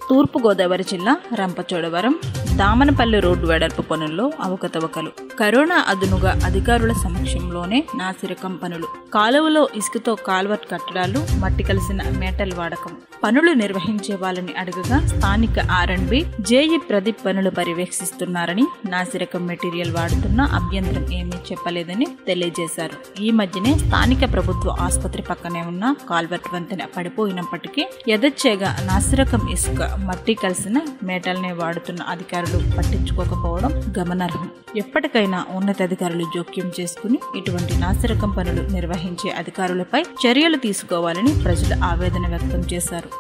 తూర్పుగోదావరి జిల్లా రంపచోడవరం దామనపల్లి రోడ్డు వెడల్పు పనుల్లో అవకతవకలు కరోనా అదునుగా అధికారుల సమక్షంలోనే నాసిరకం పనులు కాలువలో ఇసుకతో కాల్వర్ట్ కట్టడాలు మట్టి కలిసిన మేటల్ వాడకం పనులు నిర్వహించే వాళ్ళని అడగగా స్థానిక ఆర్ఎండ్బి జేఈ ప్రదీప్ పనులు పర్యవేక్షిస్తున్నారని నాసిరకం మెటీరియల్ వాడుతున్న అభ్యంతరం ఏమీ చెప్పలేదని తెలియజేశారు ఈ మధ్యనే స్థానిక ప్రభుత్వ ఆసుపత్రి పక్కనే ఉన్న కాల్వర్ట్ వంతెన పడిపోయినప్పటికీ యథచ్చేగా నాసిరకం ఇసుక మట్టి కలిసిన మేటల్నే వాడుతున్న అధికారులు పట్టించుకోకపోవడం గమనార్హం ఎప్పటికైనా ఉన్నతాధికారులు జోక్యం చేసుకుని ఇటువంటి నాసిరకం పనులు నిర్వహించే అధికారులపై చర్యలు తీసుకోవాలని ప్రజలు ఆవేదన వ్యక్తం చేశారు